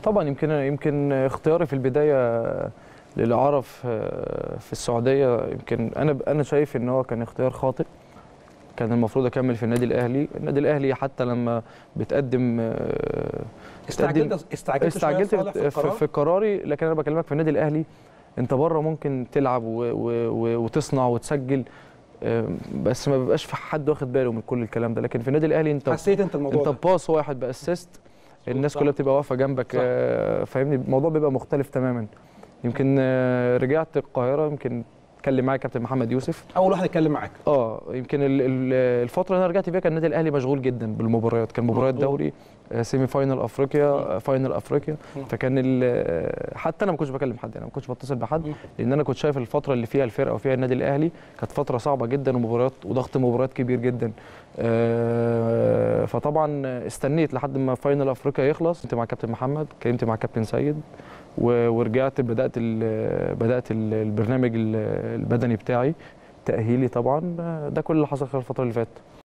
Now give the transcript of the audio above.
طبعا يمكن يمكن اختياري في البدايه للاعاره في في السعوديه يمكن انا انا شايف ان هو كان اختيار خاطئ كان المفروض اكمل في النادي الاهلي النادي الاهلي حتى لما بتقدم آه، بتقدم- استعجلت استعجلت شوية استعجلت صالح في في, القرار في قراري لكن انا بكلمك في النادي الاهلي انت بره ممكن تلعب و و و وتصنع وتسجل آه، بس ما بيبقاش في حد واخد باله من كل الكلام ده لكن في النادي الاهلي انت حسيت انت الموضوع انت ده باص واحد باسيست الناس صح. كلها بتبقى واقفه جنبك صح. آه، فاهمني الموضوع بيبقى مختلف تماما يمكن آه، رجعت القاهره يمكن اتكلم معايا كابتن محمد يوسف اول واحد اتكلم معاك اه يمكن ال- ال- الفتره اللي انا رجعت فيها كان النادي الاهلي مشغول جدا بالمباريات كان مباريات مظبوط. دوري آه، سيمي فاينل افريقيا آه، فاينل افريقيا مم. فكان ال- آه، حتى انا ما كنتش بكلم حد انا ما كنتش بتصل بحد مم. لان انا كنت شايف الفتره اللي فيها الفرقه وفيها النادي الاهلي كانت فتره صعبه جدا ومباريات وضغط مباريات كبير جدا آه، فطبعا استنيت لحد ما فاينل افريقيا يخلص كنت مع كابتن محمد كلمت مع كابتن سيد و- ورجعت بدات ال- بدات ال- البرنامج ال- البدني بتاعي تاهيلي طبعا ده كل اللي حصل خلال الفتره اللي فاتت